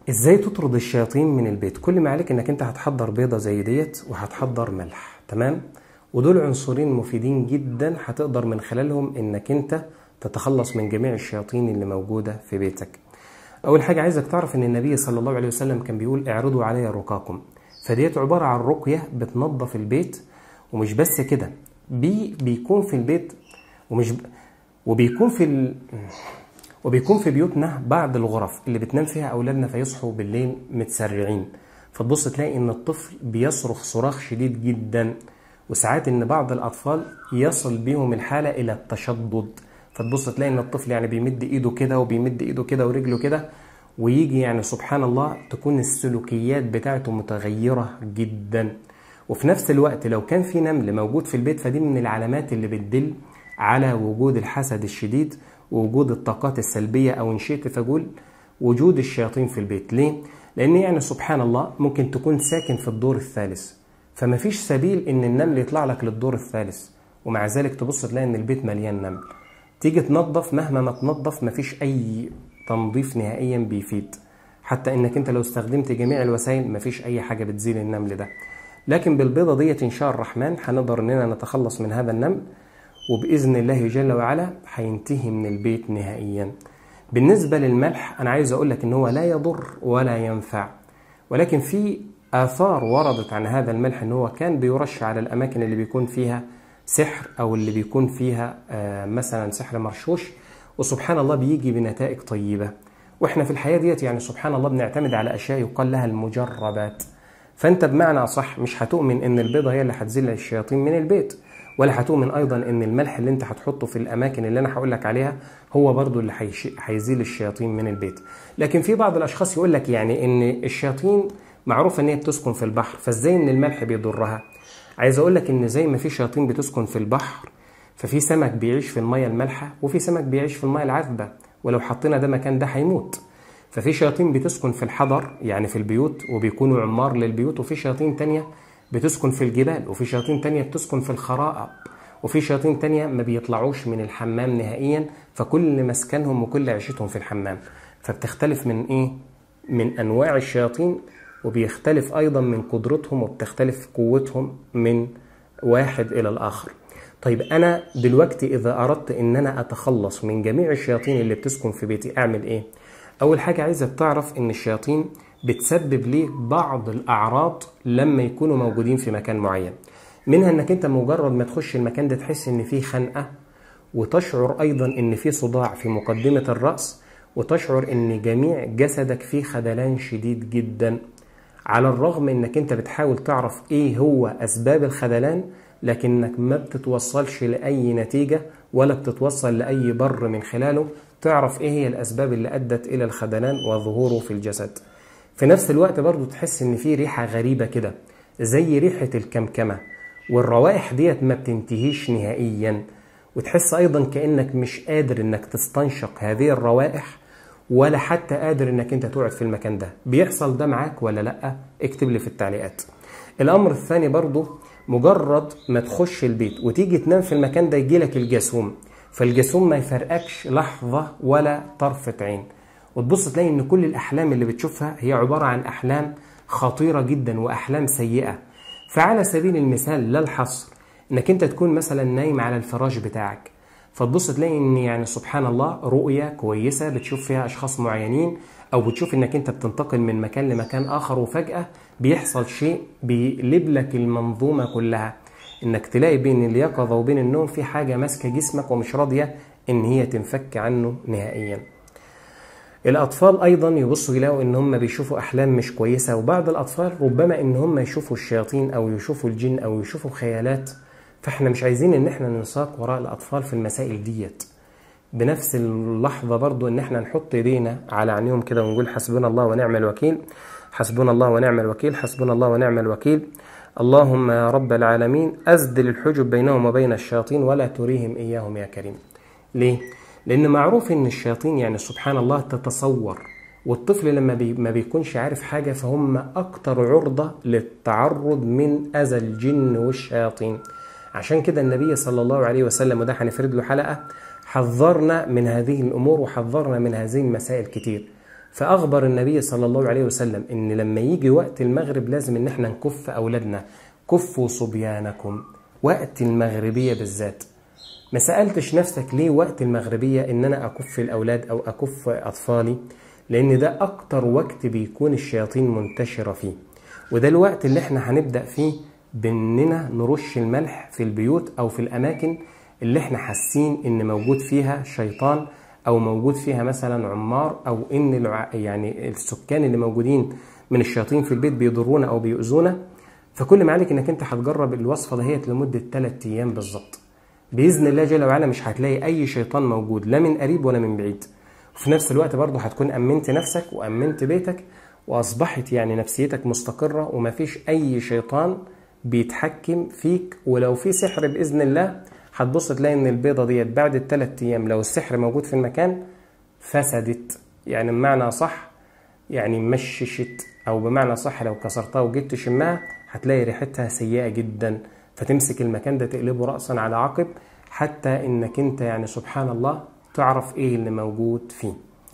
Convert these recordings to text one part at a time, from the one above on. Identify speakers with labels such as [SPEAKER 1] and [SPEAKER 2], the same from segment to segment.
[SPEAKER 1] ازاي تطرد الشياطين من البيت كل ما عليك انك انت هتحضر بيضة زي ديت وهتحضر ملح تمام ودول عنصرين مفيدين جدا هتقدر من خلالهم انك انت تتخلص من جميع الشياطين اللي موجودة في بيتك اول حاجة عايزك تعرف ان النبي صلى الله عليه وسلم كان بيقول اعرضوا علي رقاكم فديت عبارة عن رقية بتنظف البيت ومش بس كده بي بيكون في البيت ومش ب... وبيكون في ال... وبيكون في بيوتنا بعض الغرف اللي بتنام فيها اولادنا فيصحوا بالليل متسرعين فتبص تلاقي ان الطفل بيصرخ صراخ شديد جدا وساعات ان بعض الاطفال يصل بيهم الحاله الى التشدد فتبص تلاقي ان الطفل يعني بيمد ايده كده وبيمد ايده كده ورجله كده ويجي يعني سبحان الله تكون السلوكيات بتاعته متغيره جدا وفي نفس الوقت لو كان في نمل موجود في البيت فدي من العلامات اللي بتدل على وجود الحسد الشديد ووجود الطاقات السلبية أو إن شئت فقول وجود الشياطين في البيت ليه؟ لأن يعني سبحان الله ممكن تكون ساكن في الدور الثالث فما فيش سبيل إن النمل يطلع لك للدور الثالث ومع ذلك تبص تلاقي إن البيت مليان نمل تيجي تنظف مهما ما تنظف ما فيش أي تنظيف نهائيا بيفيد حتى إنك أنت لو استخدمت جميع الوسائل ما فيش أي حاجة بتزيل النمل ده لكن بالبيضة ديت إن شاء الرحمن هنقدر إننا نتخلص من هذا النمل وبإذن الله جل وعلا هينتهي من البيت نهائيا بالنسبة للملح أنا عايز أقول لك إن هو لا يضر ولا ينفع ولكن في آثار وردت عن هذا الملح إن هو كان بيرش على الأماكن اللي بيكون فيها سحر أو اللي بيكون فيها مثلا سحر مرشوش وسبحان الله بيجي بنتائج طيبة وإحنا في الحياة ديت يعني سبحان الله بنعتمد على أشياء يقال لها المجربات فأنت بمعنى أصح مش هتؤمن إن البيضة هي اللي هتزيل الشياطين من البيت ولا هتؤمن ايضا ان الملح اللي انت هتحطه في الاماكن اللي انا هقول لك عليها هو برضو اللي هيزيل الشياطين من البيت لكن في بعض الاشخاص يقول لك يعني ان الشياطين معروف ان هي بتسكن في البحر فازاي ان الملح بيضرها عايز اقول لك ان زي ما في شياطين بتسكن في البحر ففي سمك بيعيش في الميه المالحه وفي سمك بيعيش في الميه العذبه ولو حطينا ده مكان ده هيموت ففي شياطين بتسكن في الحضر يعني في البيوت وبيكونوا عمار للبيوت وفي شياطين تانية بتسكن في الجبال وفي شياطين تانية بتسكن في الخرائط وفي شياطين تانية ما بيطلعوش من الحمام نهائيا فكل مسكنهم وكل عيشتهم في الحمام فبتختلف من ايه من انواع الشياطين وبيختلف ايضا من قدرتهم وبتختلف قوتهم من واحد الى الاخر طيب انا دلوقتي اذا اردت ان انا اتخلص من جميع الشياطين اللي بتسكن في بيتي اعمل ايه اول حاجه عايزك تعرف ان الشياطين بتسبب ليه بعض الاعراض لما يكونوا موجودين في مكان معين منها انك انت مجرد ما تخش المكان ده تحس ان فيه خنقه وتشعر ايضا ان في صداع في مقدمه الراس وتشعر ان جميع جسدك فيه خدلان شديد جدا على الرغم انك انت بتحاول تعرف ايه هو اسباب الخدلان لكنك ما بتتوصلش لاي نتيجه ولا بتتوصل لاي بر من خلاله تعرف ايه هي الاسباب اللي ادت الى الخدلان وظهوره في الجسد في نفس الوقت برضو تحس ان في ريحه غريبه كده زي ريحه الكمكمه والروائح ديت ما بتنتهيش نهائيا وتحس ايضا كانك مش قادر انك تستنشق هذه الروائح ولا حتى قادر انك انت تقعد في المكان ده بيحصل ده معاك ولا لا اكتب لي في التعليقات الامر الثاني برضو مجرد ما تخش البيت وتيجي تنام في المكان ده يجيلك الجاسوم فالجاسوم ما يفرقكش لحظه ولا طرفه عين وتبص تلاقي ان كل الاحلام اللي بتشوفها هي عباره عن احلام خطيره جدا واحلام سيئه فعلى سبيل المثال لا الحصر انك انت تكون مثلا نايم على الفراش بتاعك فتبص تلاقي ان يعني سبحان الله رؤيه كويسه بتشوف فيها اشخاص معينين او بتشوف انك انت بتنتقل من مكان لمكان اخر وفجاه بيحصل شيء بيقلب لك المنظومه كلها انك تلاقي بين اليقظه وبين النوم في حاجه ماسكه جسمك ومش راضيه ان هي تنفك عنه نهائيا الأطفال أيضا يبصوا يلاقوا إن هم بيشوفوا أحلام مش كويسة وبعض الأطفال ربما إن هم يشوفوا الشياطين أو يشوفوا الجن أو يشوفوا خيالات فإحنا مش عايزين إن إحنا ننساق وراء الأطفال في المسائل ديت بنفس اللحظة برضو إن إحنا نحط إيدينا على عينيهم كده ونقول حسبنا الله ونعم الوكيل حسبنا الله ونعم الوكيل حسبنا الله ونعم الوكيل اللهم يا رب العالمين أزدل الحجب بينهم وبين الشياطين ولا تريهم إياهم يا كريم ليه؟ لأن معروف إن الشياطين يعني سبحان الله تتصور والطفل لما بي ما بيكونش عارف حاجة فهم أكتر عرضة للتعرض من أذى الجن والشياطين عشان كده النبي صلى الله عليه وسلم وده هنفرد له حلقة حذرنا من هذه الأمور وحذرنا من هذه المسائل كتير فأخبر النبي صلى الله عليه وسلم إن لما يجي وقت المغرب لازم إن احنا نكف أولادنا كفوا صبيانكم وقت المغربية بالذات ما سألتش نفسك ليه وقت المغربية إن أنا أكف الأولاد أو أكف أطفالي لأن ده أكتر وقت بيكون الشياطين منتشرة فيه وده الوقت اللي احنا هنبدأ فيه بإننا نرش الملح في البيوت أو في الأماكن اللي احنا حاسين إن موجود فيها شيطان أو موجود فيها مثلا عمار أو إن الع... يعني السكان اللي موجودين من الشياطين في البيت بيضرونا أو بيؤذونا فكل ما عليك إنك أنت هتجرب الوصفة دهيت لمدة 3 أيام بالظبط بإذن الله جل وعلا مش هتلاقي أي شيطان موجود لا من قريب ولا من بعيد وفي نفس الوقت برضه هتكون أمنت نفسك وأمنت بيتك وأصبحت يعني نفسيتك مستقرة ومفيش أي شيطان بيتحكم فيك ولو في سحر بإذن الله هتبص تلاقي إن البيضة ديت بعد الثلاث أيام لو السحر موجود في المكان فسدت يعني بمعنى صح يعني مششت أو بمعنى صح لو كسرتها وجيت تشمها هتلاقي ريحتها سيئة جدا فتمسك المكان ده تقلبه رأسا على عقب حتى إنك أنت يعني سبحان الله تعرف إيه اللي موجود فيه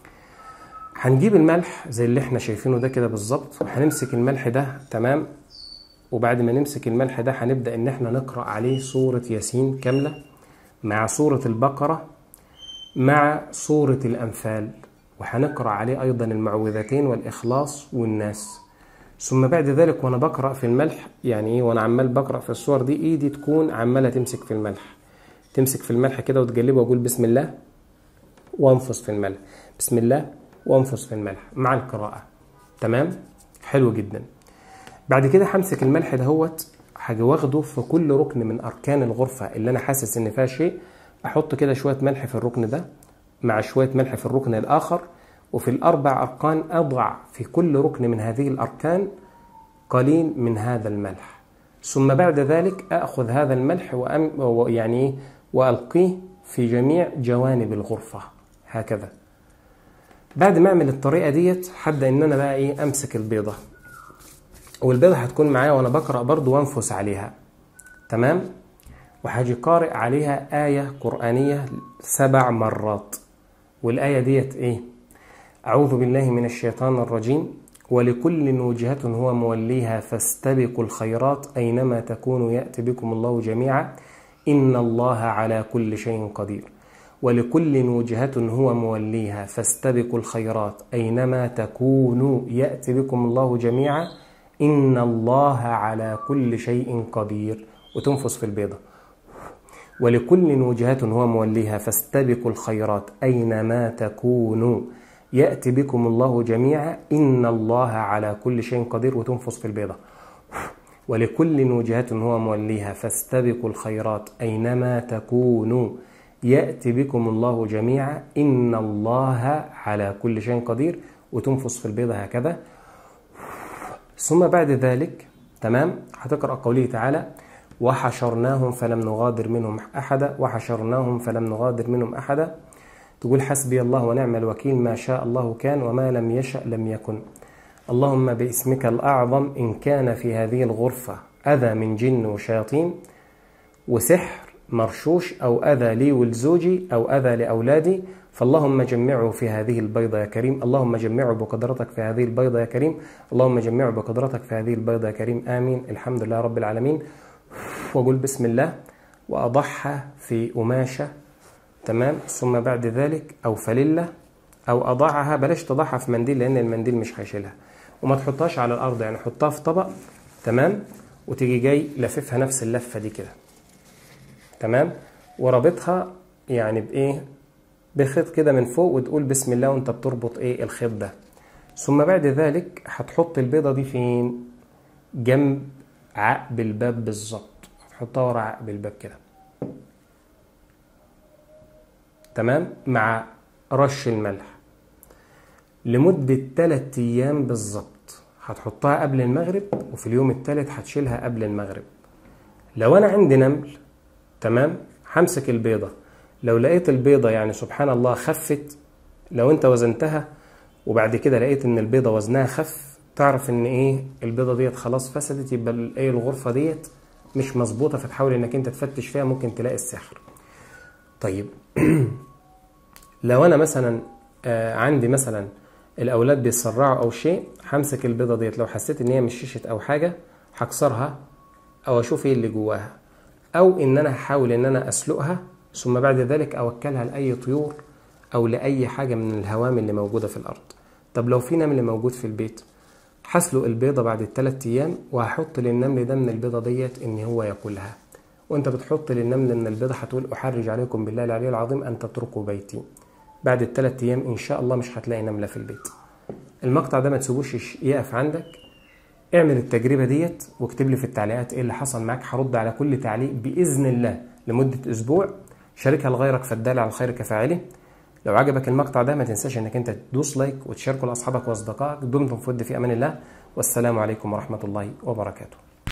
[SPEAKER 1] هنجيب الملح زي اللي احنا شايفينه ده كده بالظبط وهنمسك الملح ده تمام وبعد ما نمسك الملح ده هنبدأ إن احنا نقرأ عليه سورة ياسين كاملة مع سورة البقرة مع سورة الأنفال وهنقرأ عليه أيضا المعوذتين والإخلاص والناس ثم بعد ذلك وأنا بقرأ في الملح يعني إيه وأنا عمال بقرأ في الصور دي إيدي تكون عمالة تمسك في الملح تمسك في الملح كده وتقلبه وأقول بسم الله وأنفس في الملح بسم الله وأنفس في الملح مع القراءة تمام حلو جدا بعد كده همسك الملح دهوت هاجي واخده في كل ركن من اركان الغرفه اللي انا حاسس ان فيها شيء احط كده شويه ملح في الركن ده مع شويه ملح في الركن الاخر وفي الاربع اركان اضع في كل ركن من هذه الاركان قليل من هذا الملح ثم بعد ذلك اخذ هذا الملح وأم يعني والقيه في جميع جوانب الغرفه هكذا بعد ما اعمل الطريقه ديت هبدا ان انا بقى ايه امسك البيضه والبيضة هتكون معايا وانا بقرأ برضو وانفس عليها تمام وهاجي قارئ عليها آية قرآنية سبع مرات والآية ديت ايه أعوذ بالله من الشيطان الرجيم ولكل وجهة هو موليها فاستبقوا الخيرات أينما تكونوا يأتي بكم الله جميعا إن الله على كل شيء قدير ولكل وجهة هو موليها فاستبقوا الخيرات أينما تكونوا يأتي بكم الله جميعا إن الله على كل شيء قدير وتنفس في البيضة ولكل وجهة هو موليها فاستبقوا الخيرات أينما تكونوا يأتي بكم الله جميعا إن الله على كل شيء قدير وتنفس في البيضة ولكل وجهة هو موليها فاستبقوا الخيرات أينما تكونوا يأتي بكم الله جميعا إن الله على كل شيء قدير وتنفس في البيضة هكذا ثم بعد ذلك تمام هتقرأ قوله تعالى وحشرناهم فلم نغادر منهم أحدا وحشرناهم فلم نغادر منهم أحدا تقول حسبي الله ونعم الوكيل ما شاء الله كان وما لم يشأ لم يكن اللهم باسمك الأعظم إن كان في هذه الغرفة أذى من جن وشياطين وسحر مرشوش أو أذى لي ولزوجي أو أذى لأولادي فاللهم جمعه في هذه البيضة يا كريم اللهم جمعه بقدرتك في هذه البيضة يا كريم اللهم جمعه بقدرتك في هذه البيضة يا كريم آمين الحمد لله رب العالمين وأقول بسم الله وأضعها في قماشة تمام ثم بعد ذلك أو فللة أو أضعها بلاش تضعها في منديل لأن المنديل مش هيشيلها وما تحطهاش على الأرض يعني حطها في طبق تمام وتيجي جاي لففها نفس اللفة دي كده تمام ورابطها يعني بإيه بخيط كده من فوق وتقول بسم الله وانت بتربط ايه الخيط ده ثم بعد ذلك هتحط البيضة دي فين جنب عقب الباب بالظبط هتحطها ورا عقب الباب كده تمام مع رش الملح لمدة 3 أيام بالظبط هتحطها قبل المغرب وفي اليوم الثالث هتشيلها قبل المغرب لو أنا عندي نمل تمام همسك البيضة لو لقيت البيضة يعني سبحان الله خفت لو انت وزنتها وبعد كده لقيت ان البيضة وزنها خف تعرف ان ايه البيضة ديت خلاص فسدت يبقى ايه الغرفة ديت مش مظبوطة فتحاول انك انت تفتش فيها ممكن تلاقي السحر طيب لو انا مثلا آه عندي مثلا الاولاد بيسرعوا او شيء همسك البيضه ديت لو حسيت ان هي مششت او حاجه هكسرها او اشوف ايه اللي جواها او ان انا هحاول ان انا اسلقها ثم بعد ذلك اوكلها لاي طيور او لاي حاجه من الهوام اللي موجوده في الارض طب لو في نمل موجود في البيت هسلق البيضه بعد الثلاث ايام وهحط للنمل ده من البيضه ديت ان هو ياكلها وانت بتحط للنمل ان البيضه هتقول احرج عليكم بالله العلي العظيم ان تتركوا بيتي بعد الثلاث ايام ان شاء الله مش هتلاقي نمله في البيت المقطع ده ما تسيبوش يقف عندك اعمل التجربه ديت واكتب لي في التعليقات ايه اللي حصل معاك هرد على كل تعليق باذن الله لمده اسبوع شاركها لغيرك فالدال على الخير كفاعله لو عجبك المقطع ده ما تنساش انك انت تدوس لايك وتشاركه لاصحابك واصدقائك دمتم في ود في امان الله والسلام عليكم ورحمه الله وبركاته